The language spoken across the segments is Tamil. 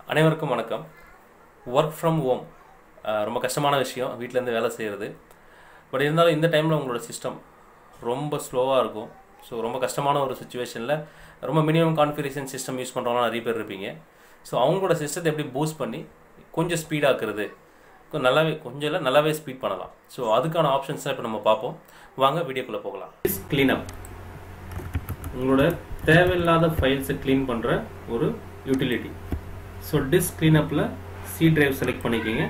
அனைவருக்கும் வணக்கம் ஒர்க் ஃப்ரம் ஹோம் ரொம்ப கஷ்டமான விஷயம் வீட்டிலேருந்து வேலை செய்கிறது பட் இருந்தாலும் இந்த டைமில் உங்களோட சிஸ்டம் ரொம்ப ஸ்லோவாக இருக்கும் ஸோ ரொம்ப கஷ்டமான ஒரு சுச்சுவேஷனில் ரொம்ப மினிமம் கான்ஃபிகரேஷன் சிஸ்டம் யூஸ் பண்ணுறவங்க நிறைய பேர் இருப்பீங்க ஸோ அவங்களோட சிஸ்டத்தை எப்படி பூஸ்ட் பண்ணி கொஞ்சம் ஸ்பீடாக்குறது கொஞ்சம் நல்லாவே கொஞ்சம் இல்லை நல்லாவே ஸ்பீட் பண்ணலாம் ஸோ அதுக்கான ஆப்ஷன்ஸை இப்போ நம்ம பார்ப்போம் வாங்க வீடியோக்குள்ளே போகலாம் க்ளீனப் உங்களோட தேவையில்லாத ஃபைல்ஸை க்ளீன் பண்ணுற ஒரு யூட்டிலிட்டி ஸோ டிஸ்க் க்ளீனப்பில் சி டிரைவ் செலக்ட் பண்ணிக்கோங்க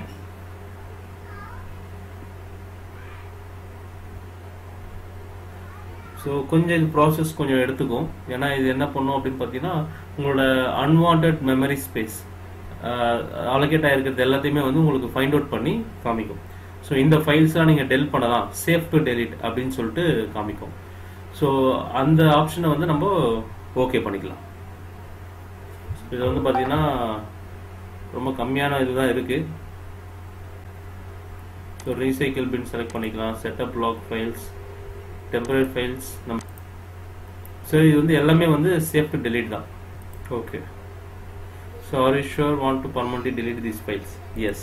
ஸோ கொஞ்சம் இது ப்ராசஸ் கொஞ்சம் எடுத்துக்கும் ஏன்னா இது என்ன பண்ணும் அப்படின்னு பார்த்தீங்கன்னா உங்களோட அன்வான்ட் மெமரி ஸ்பேஸ் அலோகேட் ஆகிருக்கிறது எல்லாத்தையுமே வந்து உங்களுக்கு ஃபைண்ட் அவுட் பண்ணி காமிக்கும் ஸோ இந்த ஃபைல்ஸ்லாம் நீங்கள் டெல் பண்ணலாம் சேஃப் டு டெலிட் அப்படின்னு சொல்லிட்டு காமிக்கும் ஸோ அந்த ஆப்ஷனை வந்து நம்ம ஓகே பண்ணிக்கலாம் இது வந்து பார்த்தீங்கன்னா ரொம்ப கம்மியான இதுதான் இருக்குது ஸோ ரீசைக்கிள் பின் செலக்ட் பண்ணிக்கலாம் setup log files temporary files நம்ம ஸோ இது வந்து எல்லாமே வந்து சேஃப் டு டெலிட் தான் okay so are you sure want to permanently delete these files yes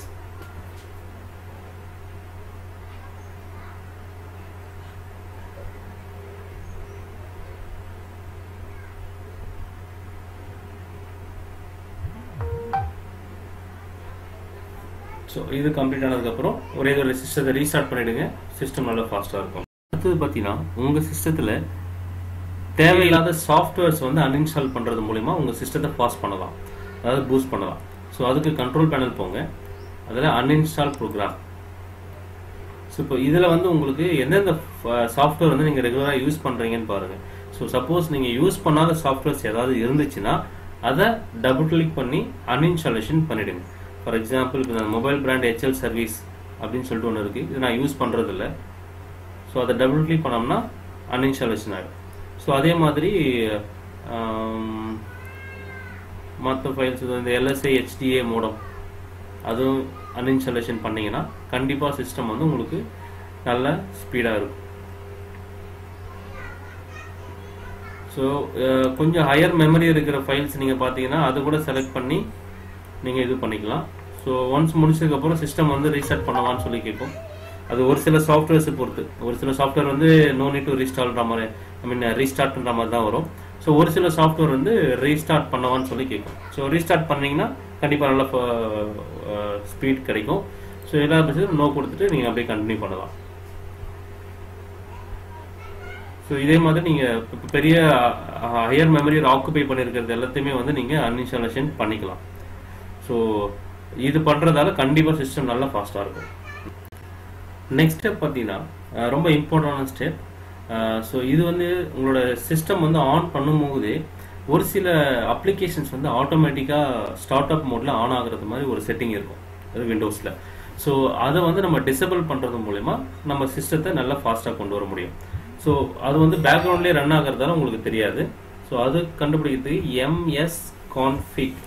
so இது கம்ப்ளீட் ஆனதுக்கப்புறம் ஒரே ஒரு சிஸ்டத்தை ரீஸ்டார்ட் பண்ணிவிடுங்க சிஸ்டம் நல்லா ஃபாஸ்ட்டாக இருக்கும் அடுத்தது பார்த்தீங்கன்னா உங்கள் சிஸ்டத்தில் தேவையில்லாத சாஃப்ட்வேர்ஸ் வந்து அன்இன்ஸ்டால் பண்ணுறது மூலிமா உங்கள் சிஸ்டத்தை ஃபாஸ்ட் பண்ணலாம் அதாவது பூஸ்ட் பண்ணலாம் ஸோ அதுக்கு கண்ட்ரோல் பேனல் போங்க அதில் அன்இன்ஸ்டால் ப்ரோக்ராம் ஸோ இப்போ இதில் வந்து உங்களுக்கு எந்தெந்த சாஃப்ட்வேர் வந்து நீங்கள் ரெகுலராக யூஸ் பண்ணுறீங்கன்னு பாருங்கள் ஸோ சப்போஸ் நீங்கள் யூஸ் பண்ணாத சாஃப்ட்வேர்ஸ் ஏதாவது இருந்துச்சுன்னா அதை டபுள் கிளிக் பண்ணி அன்இன்ஸ்டாலேஷன் பண்ணிவிடுங்க ஃபார் எக்ஸாம்பிள் இப்போ மொபைல் பிராண்ட் ஹெச்எல் சர்வீஸ் அப்படின்னு சொல்லிட்டு ஒன்று இருக்குது இது நான் யூஸ் பண்ணுறதில்ல ஸோ அதை டபுள் கிளிக் பண்ணோம்னா அன்இன்ஸ்டாலேஷன் ஆகிடும் ஸோ அதே மாதிரி மற்ற ஃபைல்ஸ் இந்த எல்எஸ்ஐ ஹெச்டிஏ மோடம் அதுவும் அன்இன்ஸ்டாலேஷன் பண்ணிங்கன்னா கண்டிப்பாக சிஸ்டம் வந்து உங்களுக்கு நல்ல ஸ்பீடாக இருக்கும் ஸோ கொஞ்சம் ஹையர் மெமரி இருக்கிற ஃபைல்ஸ் நீங்கள் பார்த்தீங்கன்னா அது கூட செலக்ட் பண்ணி நீங்கள் இது பண்ணிக்கலாம் ஸோ ஒன்ஸ் முடிச்சதுக்கப்புறம் சிஸ்டம் வந்து ரீஸ்டார்ட் பண்ணவான்னு சொல்லி கேட்கும் அது ஒரு சில சாஃப்ட்வேர்ஸை பொறுத்து ஒரு சில சாஃப்ட்வேர் வந்து நோ நீட் டு ரீஸ்டால்ன்ற மாதிரி ஐ மீன் ரீஸ்டார்ட்ன்ற மாதிரி தான் வரும் ஸோ ஒரு சில சாஃப்ட்வேர் வந்து ரீஸ்டார்ட் பண்ணவான்னு சொல்லி கேட்கும் ஸோ ரீஸ்டார்ட் பண்ணிங்கன்னா கண்டிப்பாக நல்ல ஸ்பீட் கிடைக்கும் ஸோ எல்லா பட்சத்தையும் நோ கொடுத்துட்டு நீங்கள் அப்படியே கண்டினியூ பண்ணலாம் ஸோ இதே மாதிரி நீங்கள் இப்போ பெரிய ஹையர் மெமரியில் ஆக்குபை பண்ணியிருக்கிறது எல்லாத்தையுமே வந்து நீங்கள் அன்இன்ஸ்டாலேஷன் பண்ணிக்கலாம் ஸோ இது பண்ணுறதால கண்டிப்பாக சிஸ்டம் நல்லா ஃபாஸ்ட்டாக இருக்கும் நெக்ஸ்ட் ஸ்டெப் பார்த்தீங்கன்னா ரொம்ப இம்பார்ட்டண்டான ஸ்டெப் ஸோ இது வந்து உங்களோட சிஸ்டம் வந்து ஆன் பண்ணும்போது ஒரு சில அப்ளிகேஷன்ஸ் வந்து ஆட்டோமேட்டிக்காக ஸ்டார்ட் அப் மோடில் ஆன் ஆகுறது மாதிரி ஒரு செட்டிங் இருக்கும் அது விண்டோஸில் ஸோ அதை வந்து நம்ம டிசபிள் பண்ணுறது மூலயமா நம்ம சிஸ்டத்தை நல்லா ஃபாஸ்ட்டாக கொண்டு வர முடியும் ஸோ அது வந்து பேக்ரவுண்ட்லேயே ரன் ஆகிறதால உங்களுக்கு தெரியாது ஸோ அது கண்டுபிடிக்கிறதுக்கு எம்எஸ் கான்ஃபிக்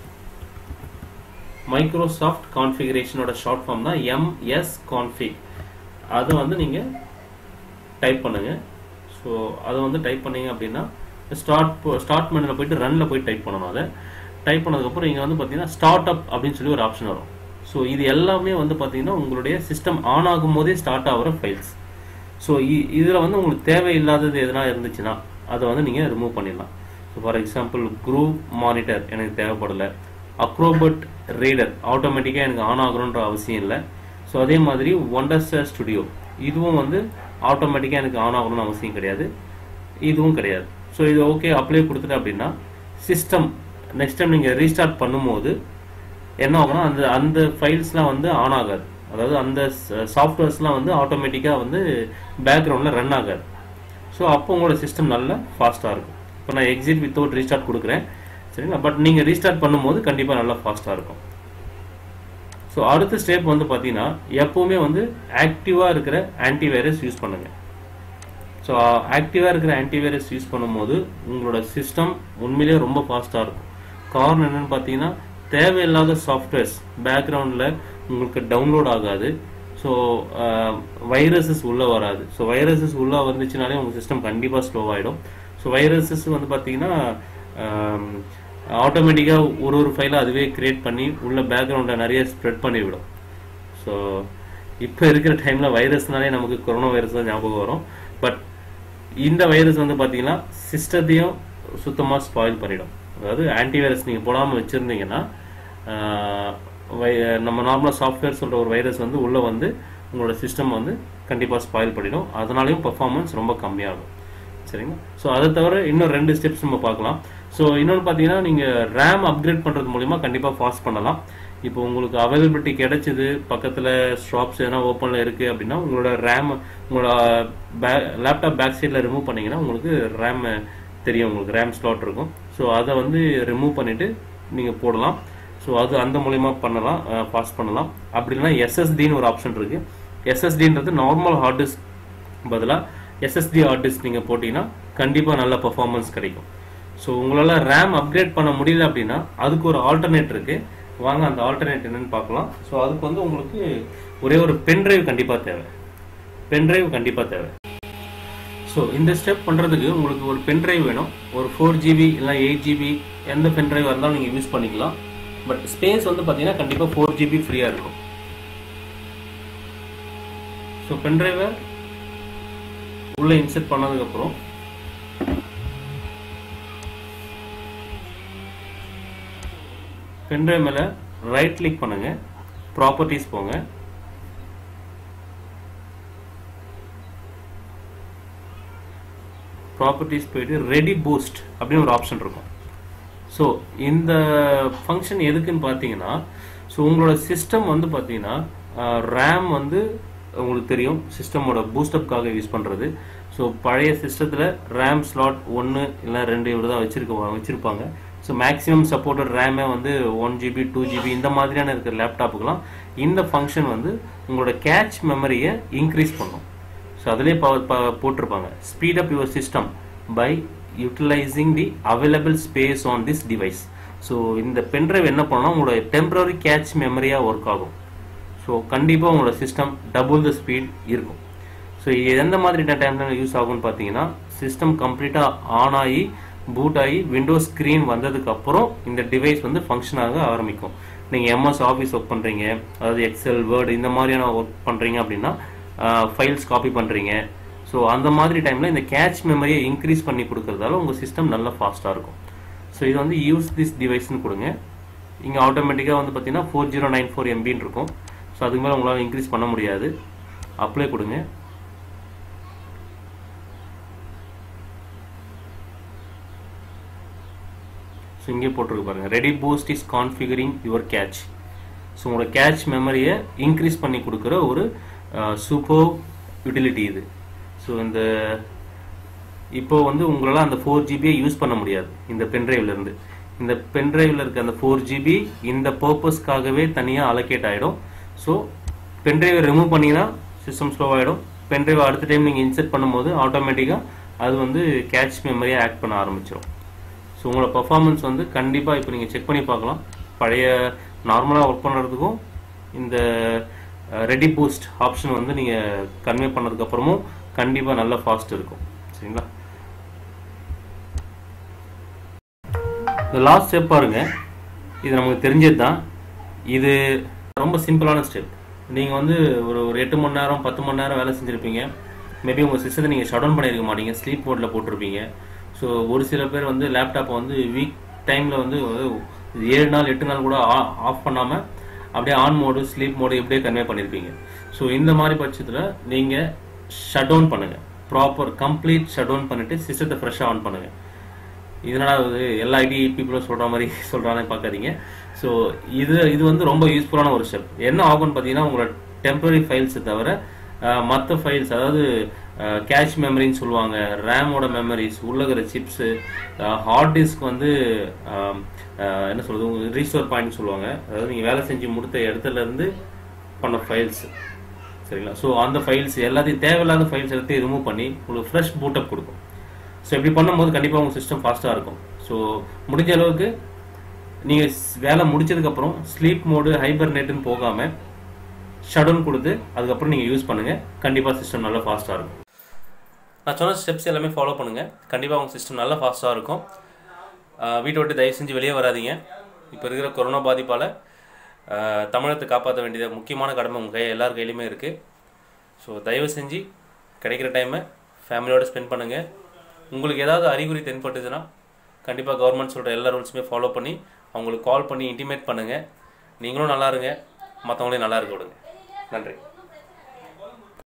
மைக்ரோசாஃப்ட் கான்ஃபிகரேஷனோட ஷார்ட் ஃபார்ம் தான் எம்எஸ் கான்ஃபிக் அதை வந்து நீங்கள் டைப் பண்ணுங்கள் ஸோ அதை வந்து டைப் பண்ணீங்க அப்படின்னா ஸ்டார்ட் ஸ்டார்ட் மெனுவில் போயிட்டு ரன்னில் போய் டைப் பண்ணணும் அதை டைப் பண்ணதுக்கப்புறம் இங்கே வந்து பார்த்தீங்கன்னா ஸ்டார்ட் அப் அப்படின்னு சொல்லி ஒரு ஆப்ஷன் வரும் ஸோ இது எல்லாமே வந்து பார்த்தீங்கன்னா உங்களுடைய சிஸ்டம் ஆன் ஆகும் போதே ஸ்டார்ட் ஆகிற ஃபைல்ஸ் ஸோ இதில் வந்து உங்களுக்கு தேவையில்லாதது எதனா இருந்துச்சுன்னா அதை வந்து நீங்கள் ரிமூவ் பண்ணிடலாம் so for example group monitor எனக்கு தேவைப்படலை அக்ரோபட் ரீடர் ஆட்டோமேட்டிக்காக எனக்கு ஆன் ஆகணுன்ற அவசியம் இல்லை ஸோ அதே மாதிரி ஒண்டர்ஸ்டர் ஸ்டுடியோ இதுவும் வந்து ஆட்டோமேட்டிக்காக எனக்கு ஆன் ஆகணும்னு அவசியம் கிடையாது இதுவும் கிடையாது ஸோ இது ஓகே அப்ளை கொடுத்துட்டு அப்படின்னா சிஸ்டம் நெக்ஸ்ட் டைம் நீங்கள் ரீஸ்டார்ட் பண்ணும்போது என்ன ஆகும்னா அந்த அந்த ஃபைல்ஸ்லாம் வந்து ஆன் ஆகாது அதாவது அந்த சாஃப்ட்வேர்ஸ்லாம் வந்து ஆட்டோமேட்டிக்காக வந்து பேக்ரவுண்டில் ரன் ஆகாது ஸோ அப்போ உங்களோட சிஸ்டம் நல்ல ஃபாஸ்ட்டாக இருக்கும் இப்போ நான் எக்ஸிட் வித்தவுட் ரீஸ்டார்ட் கொடுக்குறேன் சரிங்களா பட் நீங்கள் ரீஸ்டார்ட் பண்ணும்போது கண்டிப்பாக நல்லா ஃபாஸ்ட்டாக இருக்கும் ஸோ அடுத்த ஸ்டெப் வந்து பார்த்தீங்கன்னா எப்போவுமே வந்து ஆக்டிவாக இருக்கிற ஆன்டிவைரஸ் யூஸ் பண்ணுங்கள் ஸோ ஆக்டிவாக இருக்கிற ஆன்டிவைரஸ் யூஸ் பண்ணும்போது உங்களோட சிஸ்டம் உண்மையிலேயே ரொம்ப ஃபாஸ்ட்டாக இருக்கும் காரணம் என்னென்னு பார்த்தீங்கன்னா தேவையில்லாத சாஃப்ட்வேர்ஸ் பேக்ரவுண்டில் உங்களுக்கு டவுன்லோட் ஆகாது ஸோ வைரஸஸ் உள்ளே வராது ஸோ வைரஸஸ் உள்ளே வந்துச்சுனாலே உங்கள் சிஸ்டம் கண்டிப்பாக ஸ்லோ ஆகிடும் ஸோ வைரஸஸ் வந்து பார்த்தீங்கன்னா ஆட்டோமேட்டிக்காக ஒரு ஒரு ஃபைலை அதுவே கிரியேட் பண்ணி உள்ள பேக்ரவுண்டை நிறைய ஸ்ப்ரெட் பண்ணிவிடும் ஸோ இப்போ இருக்கிற டைமில் வைரஸ்னாலே நமக்கு கொரோனா வைரஸ் தான் ஞாபகம் வரும் பட் இந்த வைரஸ் வந்து பார்த்தீங்கன்னா சிஸ்டத்தையும் சுத்தமாக ஸ்பாயில் பண்ணிடும் அதாவது ஆன்டிவைரஸ் நீங்கள் போடாமல் வச்சுருந்தீங்கன்னா நம்ம நார்மலாக சாஃப்ட்வேர் சொல்கிற ஒரு வைரஸ் வந்து உள்ளே வந்து உங்களோட சிஸ்டம் வந்து கண்டிப்பாக ஸ்பாயில் பண்ணிடும் அதனாலையும் பர்ஃபார்மன்ஸ் ரொம்ப கம்மியாகும் சரிங்களா ஸோ அதை தவிர இன்னும் ரெண்டு ஸ்டெப்ஸ் நம்ம பார்க்கலாம் ஸோ இன்னொன்று பார்த்தீங்கன்னா நீங்கள் ரேம் அப்கிரேட் பண்ணுறது மூலிமா கண்டிப்பாக ஃபாஸ்ட் பண்ணலாம் இப்போ உங்களுக்கு அவைலபிலிட்டி கிடைச்சிது பக்கத்தில் ஷாப்ஸ் எதனா ஓப்பனில் இருக்குது அப்படின்னா உங்களோட ரேம் உங்களோட பே லேப்டாப் பேக் சைடில் ரிமூவ் பண்ணிங்கன்னா உங்களுக்கு ரேம் தெரியும் உங்களுக்கு ரேம் ஸ்லாட் இருக்கும் ஸோ அதை வந்து ரிமூவ் பண்ணிவிட்டு நீங்கள் போடலாம் ஸோ அது அந்த மூலிமா பண்ணலாம் பாஸ் பண்ணலாம் அப்படி இல்லைனா எஸ்எஸ்டின்னு ஒரு ஆப்ஷன் இருக்குது எஸ்எஸ்டின்றது நார்மல் ஹார்ட் டிஸ்க் பதிலாக எஸ்எஸ்டி ஹார்ட் டிஸ்க் நீங்கள் போட்டிங்கன்னா கண்டிப்பாக நல்ல பர்ஃபார்மன்ஸ் கிடைக்கும் ஸோ உங்களால் ரேம் அப்கிரேட் பண்ண முடியல அப்படின்னா அதுக்கு ஒரு ஆல்டர்னேட் இருக்குது வாங்க அந்த ஆல்டர்னேட் என்னன்னு பார்க்கலாம் ஸோ அதுக்கு வந்து உங்களுக்கு ஒரே ஒரு பென்ட்ரைவ் கண்டிப்பாக தேவை பென்ட்ரைவ் கண்டிப்பாக தேவை ஸோ இந்த ஸ்டெப் பண்ணுறதுக்கு உங்களுக்கு ஒரு பென்ட்ரைவ் வேணும் ஒரு ஃபோர் ஜிபி இல்லை எயிட் ஜிபி எந்த பென்ட்ரைவ் இருந்தாலும் நீங்கள் யூஸ் பண்ணிக்கலாம் பட் ஸ்பேஸ் வந்து பார்த்தீங்கன்னா கண்டிப்பாக ஃபோர் ஜிபி ஃப்ரீயாக இருக்கும் ஸோ பென்ட்ரைவை உள்ளே இன்செர்ட் பண்ணதுக்கப்புறம் பென்ட்ரைவ் மேலே ரைட் கிளிக் பண்ணுங்க ப்ராப்பர்ட்டிஸ் போங்க ப்ராப்பர்ட்டிஸ் போயிட்டு ரெடி பூஸ்ட் அப்படின்னு ஒரு ஆப்ஷன் இருக்கும் ஸோ இந்த ஃபங்க்ஷன் எதுக்குன்னு பார்த்தீங்கன்னா ஸோ உங்களோட சிஸ்டம் வந்து பார்த்தீங்கன்னா ரேம் வந்து உங்களுக்கு தெரியும் சிஸ்டமோட பூஸ்டப்காக யூஸ் பண்ணுறது ஸோ பழைய சிஸ்டத்தில் ரேம் ஸ்லாட் ஒன்று இல்லை ரெண்டு இவ்வளோ தான் வச்சிருக்க வச்சுருப்பாங்க ஸோ மேக்ஸிமம் சப்போர்ட்டட் ரேமே வந்து ஒன் ஜிபி டூ ஜிபி இந்த மாதிரியான இருக்கிற லேப்டாப்புக்கெலாம் இந்த ஃபங்க்ஷன் வந்து உங்களோட கேட்ச் மெமரியை இன்க்ரீஸ் பண்ணும் ஸோ அதிலே போட்டிருப்பாங்க speed up your system by utilising the available space on this device so இந்த பென்ட்ரைவ் என்ன பண்ணலாம் உங்களோட டெம்பரரி கேட்ச் மெமரியாக ஒர்க் ஆகும் ஸோ கண்டிப்பாக உங்களோட சிஸ்டம் டபுள் த ஸ்பீட் இருக்கும் ஸோ எந்த மாதிரி டைமில் யூஸ் ஆகும்னு பார்த்தீங்கன்னா சிஸ்டம் கம்ப்ளீட்டாக ஆன் ஆகி பூட் ஆகி விண்டோஸ் ஸ்க்ரீன் வந்ததுக்கு அப்புறம் இந்த டிவைஸ் வந்து ஃபங்க்ஷன் ஆக ஆரம்பிக்கும் நீங்கள் எம்எஸ் ஆஃபீஸ் ஒர்க் பண்ணுறீங்க அதாவது எக்ஸல் வேர்டு இந்த மாதிரியான ஒர்க் பண்ணுறீங்க அப்படின்னா ஃபைல்ஸ் காப்பி பண்ணுறீங்க ஸோ அந்த மாதிரி டைமில் இந்த கேட்ச் மெமரியை இன்க்ரீஸ் பண்ணி கொடுக்கறதால உங்கள் சிஸ்டம் நல்லா ஃபாஸ்ட்டாக இருக்கும் ஸோ இது வந்து யூஸ் திஸ் டிவைஸ்னு கொடுங்க இங்கே ஆட்டோமேட்டிக்காக வந்து பார்த்தீங்கன்னா ஃபோர் ஜீரோ நைன் ஃபோர் எம்பின்னு இருக்கும் ஸோ அதுக்கு மேலே உங்களால் இன்க்ரீஸ் பண்ண முடியாது அப்ளை கொடுங்க ஸோ இங்கே போட்டிருக்கு பாருங்கள் ready boost is configuring your cache so உங்களோட கேட்ச் மெமரியை இன்க்ரீஸ் பண்ணி கொடுக்குற ஒரு சூப்பர் யூட்டிலிட்டி இது ஸோ இந்த இப்போ வந்து உங்களால் அந்த ஃபோர் ஜிபியை யூஸ் பண்ண முடியாது இந்த பென்ட்ரைவ்லேருந்து இந்த பென்ட்ரைவில் இருக்க அந்த ஃபோர் ஜிபி இந்த பர்பஸ்க்காகவே தனியாக அலோகேட் ஆகிடும் ஸோ பென்ட்ரைவை ரிமூவ் பண்ணிங்கன்னா சிஸ்டம் ஸ்லோ ஆகிடும் பென்ட்ரைவை அடுத்த டைம் நீங்கள் இன்செர்ட் பண்ணும்போது ஆட்டோமேட்டிக்காக அது வந்து கேட்ச் மெமரியாக ஆக்ட் பண்ண ஆரம்பிச்சிடும் ஸோ உங்களோட பர்ஃபார்மன்ஸ் வந்து கண்டிப்பாக இப்போ நீங்கள் செக் பண்ணி பார்க்கலாம் பழைய நார்மலாக ஒர்க் பண்ணுறதுக்கும் இந்த ரெடி பூஸ்ட் ஆப்ஷன் வந்து நீங்கள் கன்வே பண்ணதுக்கப்புறமும் கண்டிப்பாக நல்ல ஃபாஸ்ட் இருக்கும் சரிங்களா இந்த லாஸ்ட் ஸ்டெப் பாருங்க இது நமக்கு தெரிஞ்சது தான் இது ரொம்ப சிம்பிளான ஸ்டெப் நீங்கள் வந்து ஒரு ஒரு எட்டு மணி நேரம் பத்து மணி நேரம் வேலை செஞ்சுருப்பீங்க மேபி உங்கள் சிஸ்டத்தை நீங்கள் ஷட் டவுன் பண்ணியிருக்க மாட்டீங்க ஸ்லீப் மோடில் போட்டிருப்பீங்க ஸோ ஒரு சில பேர் வந்து லேப்டாப்பை வந்து வீக் டைமில் வந்து ஏழு நாள் எட்டு நாள் கூட ஆஃப் பண்ணாமல் அப்படியே ஆன் மோடு ஸ்லீப் மோடு இப்படியே கன்வே பண்ணியிருப்பீங்க ஸோ இந்த மாதிரி பட்சத்தில் நீங்கள் ஷட் டவுன் பண்ணுங்கள் ப்ராப்பர் கம்ப்ளீட் ஷட் டவுன் பண்ணிவிட்டு சிஸ்டத்தை ஃப்ரெஷ்ஷாக ஆன் பண்ணுங்கள் இதனால அது எல்லா ஐடி பீப்புளும் சொல்கிற மாதிரி சொல்கிறானே பார்க்காதீங்க ஸோ இது இது வந்து ரொம்ப யூஸ்ஃபுல்லான ஒரு ஸ்டெப் என்ன ஆகும்னு பார்த்தீங்கன்னா உங்களோட டெம்பரரி ஃபைல்ஸை தவிர மற்ற ஃபைல்ஸ் அதாவது கேஷ் மெமரின்னு சொல்லுவாங்க ரேமோட மெமரிஸ் உள்ளகிற சிப்ஸு ஹார்ட் டிஸ்க் வந்து என்ன சொல்கிறது ரீஸ்டோர் பாயிண்ட் சொல்லுவாங்க அதாவது நீங்கள் வேலை செஞ்சு முடித்த இடத்துல இருந்து பண்ண ஃபைல்ஸ் சரிங்களா ஸோ அந்த ஃபைல்ஸ் எல்லாத்தையும் தேவையில்லாத ஃபைல்ஸ் எல்லாத்தையும் ரிமூவ் பண்ணி உங்களுக்கு ஃப்ரெஷ் பூட்டப் கொடுக்கும் ஸோ இப்படி பண்ணும்போது கண்டிப்பாக உங்கள் சிஸ்டம் ஃபாஸ்ட்டாக இருக்கும் ஸோ முடிஞ்ச அளவுக்கு நீங்கள் வேலை முடிச்சதுக்கப்புறம் ஸ்லீப் மோடு ஹைபர் நெட்டுன்னு போகாமல் ஷடவுன் கொடுத்து அதுக்கப்புறம் நீங்கள் யூஸ் பண்ணுங்கள் கண்டிப்பாக சிஸ்டம் நல்லா ஃபாஸ்ட்டாக இருக்கும் நான் சொன்ன ஸ்டெப்ஸ் எல்லாமே ஃபாலோ பண்ணுங்கள் கண்டிப்பாக உங்கள் சிஸ்டம் நல்லா ஃபாஸ்ட்டாக இருக்கும் ஆஹ் வீட்டை விட்டு தயவு செஞ்சு வெளியே வராதீங்க இப்போ இருக்கிற கொரோனா பாதிப்பால் தமிழகத்தை காப்பாற்ற வேண்டியது முக்கியமான கடமை உங்கள் கை எல்லார் கையிலையுமே இருக்குது ஸோ தயவு செஞ்சு கிடைக்கிற டைமை ஃபேமிலியோட ஸ்பெண்ட் பண்ணுங்கள் உங்களுக்கு ஏதாவது அறிகுறி தென்பட்டுச்சுன்னா கண்டிப்பாக கவர்மெண்ட் சொல்கிற எல்லா ரூல்ஸுமே ஃபாலோ பண்ணி அவங்களுக்கு கால் பண்ணி இன்டிமேட் பண்ணுங்கள் நீங்களும் நல்லா இருங்க மற்றவங்களையும் நல்லா இருக்க விடுங்க நன்றி